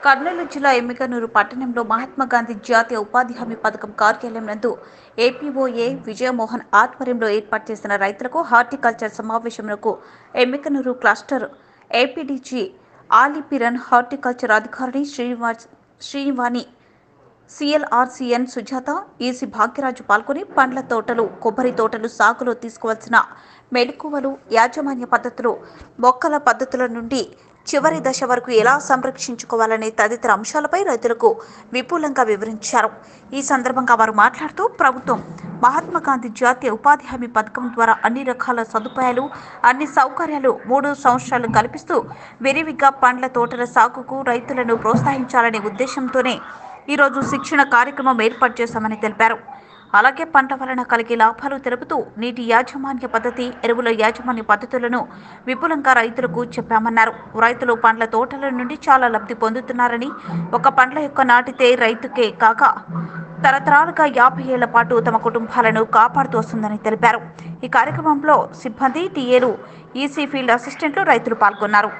కర్నూలు జిల్లా ఎమ్మికనూరు పట్టణంలో మహాత్మా గాంధీ జాతీయ ఉపాధి హామీ పథకం కార్యాలయం నందు ఏపీఓఏ విజయమోహన్ ఆధ్వర్యంలో ఏర్పాటు చేసిన రైతులకు హార్టికల్చర్ సమావేశంకు ఎమ్మికనూరు క్లస్టర్ ఏపీడీజీ ఆలిపిరన్ హార్టికల్చర్ అధికారిని శ్రీనివాస్ శ్రీనివాణి సిఎల్ఆర్సిఎన్ సుజాత ఈసీ భాగ్యరాజు పాల్గొని పండ్ల తోటలు కొబ్బరి తోటలు సాగులో తీసుకోవాల్సిన మెలకువలు యాజమాన్య పద్ధతులు మొక్కల పద్ధతుల నుండి చివరి దశ వరకు ఎలా సంరక్షించుకోవాలనే తదితర అంశాలపై రైతులకు విపులంగా వివరించారు ఈ సందర్భంగా వారు మాట్లాడుతూ ప్రభుత్వం మహాత్మా గాంధీ జాతీయ ఉపాధి హామీ పథకం ద్వారా అన్ని రకాల సదుపాయాలు అన్ని సౌకర్యాలు మూడు సంవత్సరాలు కల్పిస్తూ విరివిగా పండ్ల తోటల సాగుకు రైతులను ప్రోత్సహించాలనే ఉద్దేశంతోనే ఈరోజు శిక్షణ కార్యక్రమం ఏర్పాటు చేశామని తెలిపారు అలాగే పంట వలన కలిగే లాభాలు తెలుపుతూ నీటి యాజమాన్య పద్ధతి ఎరువుల యాజమాన్య పద్ధతులను విపులంగా రైతులకు చెప్పామన్నారు రైతులు పండ్ల తోటల నుండి చాలా లబ్ధి పొందుతున్నారని ఒక పండ్ల యొక్క నాటితే రైతుకే కాక తరతరాలుగా యాభై ఏళ్ల పాటు తమ కుటుంబాలను కాపాడుతూ వస్తుందని తెలిపారు ఈ కార్యక్రమంలో సిబ్బంది టీఏలు ఈసీ ఫీల్డ్ అసిస్టెంట్లు రైతులు పాల్గొన్నారు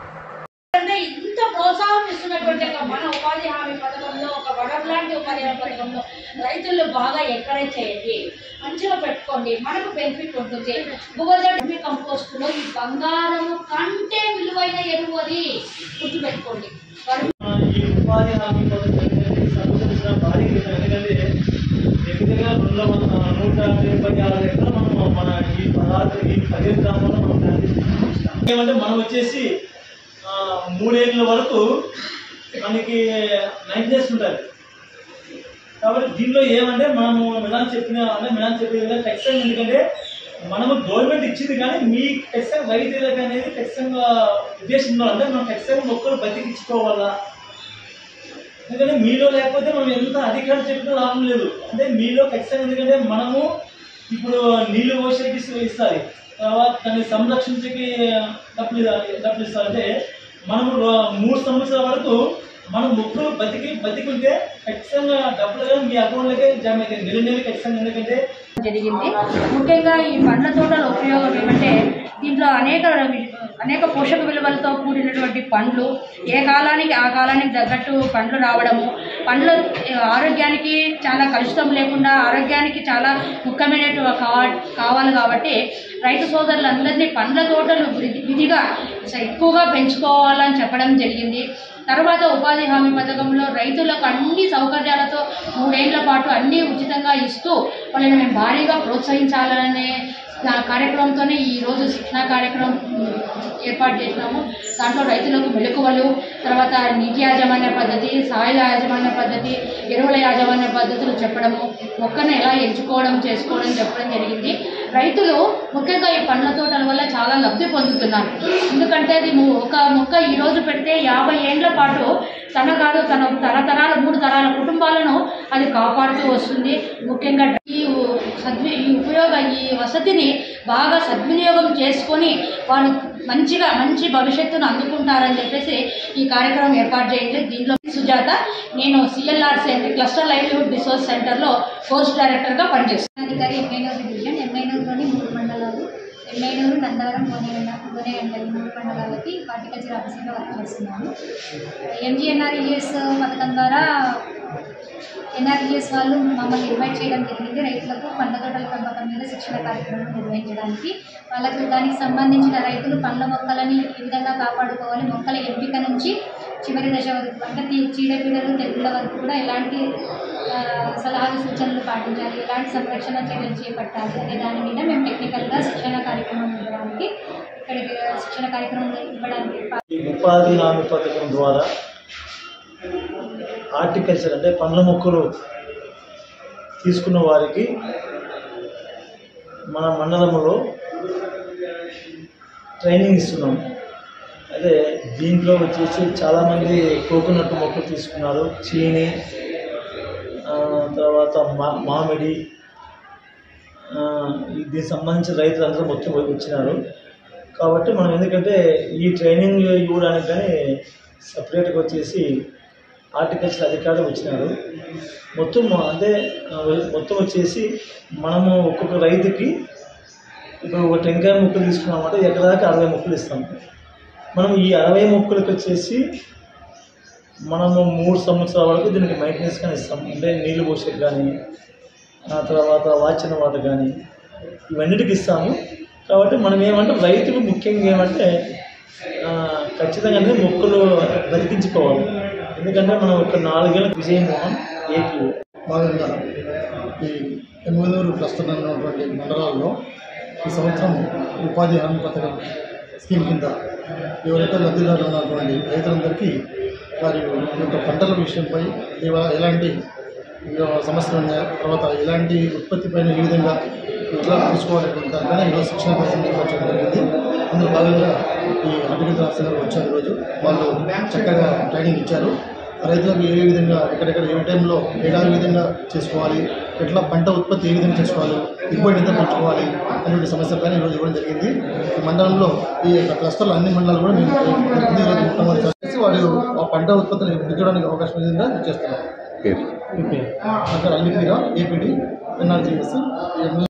అంటే ఇంత ప్రోత్సాహం ఇస్తున్నటువంటి ఒక మన ఉపాధి హామీ పథకంలో ఒక వడం లాంటి ఉపాధి హామీ పథకంలో రైతులు బాగా ఎంకరేజ్ చేయండి మంచిగా పెట్టుకోండి మనకు బెనిఫిట్ ఉంటుంది భూగర్భ కంపోస్ట్ లో ఈ బంగారము కంటే విలువైన ఎరువు అది గుర్తుపెట్టుకోండి ఈ ఉపాధి హామీ పథకం అనేది సంబంధించిన భారీ విషయం. ఎందుకంటే దగ్గరగా రెండు వందల నూట డెబ్బై ఆరు ఎకరాలు మనం మన ఈ పదార్థ ఈ పదిహేను గ్రామాల్లో మనం ప్లాన్ చేసి చూపిస్తాం. ఏమంటే మనం వచ్చేసి ఆ, మూడేళ్ళ వరకు మనకి నైన్టీనెస్ ఉంటుంది కాబట్టి దీనిలో ఏమంటే మనము మేడం చెప్పిన అంటే మేడం చెప్పిన విధంగా ఖచ్చితంగా ఎందుకంటే మనము గవర్నమెంట్ ఇచ్చింది కానీ మీ ఖచ్చితంగా రైతులకు అనేది ఖచ్చితంగా ఉద్దేశం ఉండాలి అంటే మనం ఖచ్చితంగా మొక్కలు బతికించుకోవాలా ఎందుకంటే మీలో లేకపోతే మనం ఎంత అధికారం చెప్పినా లాభం లేదు అంటే మీలో ఖచ్చితంగా ఎందుకంటే మనము ఇప్పుడు నీళ్లు పోసేకి ఇస్- ఇస్తారు తర్వాత దాన్ని సంరక్షించకి డబ్బులు ఇవ్వాలి- డబ్బులు ఇస్తారు అంటే మనము రో- మూడు సంవత్సరాల వరకు మనం మొక్కలు బతికి బతికుంటే ఖచ్చితంగా డబ్బులు కానీ మీ అకౌంట్లకే జమ అవుతాయి నెల నెల ఖచ్చితంగా ఎందుకంటే జరిగింది ముఖ్యంగా ఈ పండ్ల తోటల ఉపయోగం ఏమంటే దీంట్లో అనేక అనేక పోషక విలువలతో కూడినటువంటి పండ్లు ఏ కాలానికి ఆ కాలానికి తగ్గట్టు పండ్లు రావడము పండ్లు ఆరోగ్యానికి చాలా కలుషితం లేకుండా ఆరోగ్యానికి చాలా ముఖ్యమైనటువంటి కావా కావాలి కాబట్టి రైతు సోదరులందరినీ పండ్ల తోటలు విధి- విధిగా ఎక్కువగా పెంచుకోవాలని చెప్పడం జరిగింది తర్వాత ఉపాధి హామీ పథకంలో రైతులకు అన్ని సౌకర్యాలతో మూడేళ్ల పాటు అన్నీ ఉచితంగా ఇస్తూ వాళ్ళని మేము భారీగా ప్రోత్సహించాలనే ఆ కార్యక్రమంతోనే ఈరోజు శిక్షణ కార్యక్రమం ఉమ్, ఏర్పాటు చేసినాము దాంట్లో రైతులకు మెలకువలు తర్వాత నీటి యాజమాన్య పద్ధతి సాయిల యాజమాన్య పద్ధతి ఎరువుల యాజమాన్య పద్ధతులు చెప్పడము మొక్కను ఎలా ఎంచుకోవడం చేసుకోవడం చెప్పడం జరిగింది రైతులు ముఖ్యంగా ఈ పండ్ల తోటల వల్ల చాలా లబ్ధి పొందుతున్నారు ఎందుకంటే అది ము- ఒక మొక్క ఈ రోజు పెడితే యాభై ఏండ్ల పాటు తన కాదు తన తరతరాల మూడు తరాల కుటుంబాలను అది కాపాడుతూ వస్తుంది ముఖ్యంగా ఈ ఉ- సద్వి ఈ ఉపయోగ ఈ వసతిని బాగా సద్వినియోగం చేసుకొని వాళ్ళు మంచిగా మంచి భవిష్యత్తును అందుకుంటారని చెప్పేసి ఈ కార్యక్రమం ఏర్పాటు చేయండి దీంట్లో సుజాత నేను సిఎల్ఆర్సీ అంటే క్లస్టర్ లైవ్లీహుడ్ రిసోర్స్ సెంటర్లో కోర్స్ డైరెక్టర్గా పనిచేస్తాను అధికారి ఎంఐనూరు డివిజన్ ఎంఐనూరులోని మూడు మండలాలు ఎంఐనూరు నందవరం గోనెగండ గోనెగండ ఈ మూడు మండలాలకి హార్టికల్చర్ ఆఫీసర్గా వర్క్ చేస్తున్నాను ఎంజిఎన్ఆర్ఈఎస్ పథకం ద్వారా ఎన్ఆర్ఈఎస్ వాళ్ళు మమ్మల్ని ఇన్వైట్ చేయడం జరిగింది రైతులకు పండ్ల తోటల పెంపకం మీద శిక్షణ కార్యక్రమం నిర్వహించడానికి వాళ్ళకు దానికి సంబంధించిన రైతులు పండ్ల మొక్కలని ఏ విధంగా కాపాడుకోవాలి మొక్కల ఎంపిక నుంచి చివరి దశ వరకు అంటే తీ- చీడపీడలు తెగుళ్ళ వరకు కూడా ఎలాంటి ఆ, సలహాలు సూచనలు పాటించాలి ఎలాంటి సంరక్షణ చర్యలు చేపట్టాలి అనే దాని మీద మేము టెక్నికల్గా శిక్షణ కార్యక్రమం ఇవ్వడానికి ఇక్కడికి శిక్షణ కార్యక్రమం ఇవ్వడానికి ఈ ఉపాధి హామీ పథకం ద్వారా హార్టికల్చర్ అంటే పండ్ల మొక్కలు తీసుకున్న వారికి మన మండలంలో ట్రైనింగ్ ఇస్తున్నాం అదే దీంట్లో వచ్చేసి చాలామంది కోకోనట్ మొక్కలు తీసుకున్నారు చీని ఆ, తర్వాత మా మామిడి ఆ, ఈ- దీనికి సంబంధించిన రైతులందరూ మొత్తం వచ్చినారు కాబట్టి మనం ఎందుకంటే ఈ ట్రైనింగ్ ఇవ్వడానికి కానీ సపరేట్గా వచ్చేసి హార్టికల్చర్ అధికారులు వచ్చినారు మొత్తం అంటే ఆ, మొత్తం వచ్చేసి మనము ఒక్కొక్క రైతుకి ఇప్పుడు ఒక టెంకాయ ముక్కలు తీసుకున్నామంటే ఎకరాకి అరవై ముక్కలు ఇస్తాం మనం ఈ అరవై ముక్కలకు వచ్చేసి మనము మూడు సంవత్సరాల వరకు దీనికి మెయింటెనెన్స్ కానీ ఇస్తాం అంటే నీళ్లు పోసేది కానీ ఆ తర్వాత వాచిన వాటర్ కానీ ఇవన్నిటికి ఇస్తాము కాబట్టి మనం ఏమంటే రైతులు ముఖ్యంగా ఏమంటే ఆ, ఖచ్చితంగా అనేది మొక్కలు బతికించుకోవాలి ఎందుకంటే మనం ఒక నాలుగేళ్ళ విజయమోహన్ ఏపీ భాగంగా ఈ ఎమ్మెల్యేరు క్లస్టర్ ఉన్నటువంటి మండలాల్లో ఈ సంవత్సరం ఉపాధి హామీ పథకం స్కీమ్ కింద ఎవరైతే లబ్ధిదారులు ఉన్నటువంటి రైతులందరికీ వారి యొక్క పంటల విషయంపై ఎవ- ఎలాంటి ఇక సమస్యలు ఉన్నాయా తర్వాత ఎలాంటి ఉత్పత్తి పైన ఏ విధంగా ఎట్లా చూసుకోవాలనేటువంటి దానిపైన ఈరోజు శిక్షణ కోసం నిర్వహించడం జరిగింది అందులో భాగంగా ఈ హార్టికల్చర్ ఆఫీసర్ గారు వచ్చారు ఈరోజు వాళ్ళు చక్కగా ట్రైనింగ్ ఇచ్చారు రైతులకు ఏ విధంగా ఎక్కడెక్కడ ఏ టైంలో ఎలా విధంగా చేసుకోవాలి ఎట్లా పంట ఉత్పత్తి ఏ విధంగా చేసుకోవాలి దిగుబడి ఎంత పెంచుకోవాలి అనేటువంటి సమస్యలపైన ఈరోజు ఇవ్వడం జరిగింది ఈ మండలంలో ఈ యొక్క క్లస్టర్లో అన్ని మండలాలు కూడా మేము ప్రతినిధి ఈరోజు మొట్టమొదటి చేసి వాళ్ళు ఆ పంట ఉత్పత్తిని పెంచడానికి అవకాశం విధంగా చేస్తున్నారు పేరు అక్కడ అల్లిపీర ఏపీడీ ఎన్ఆర్జీఎస్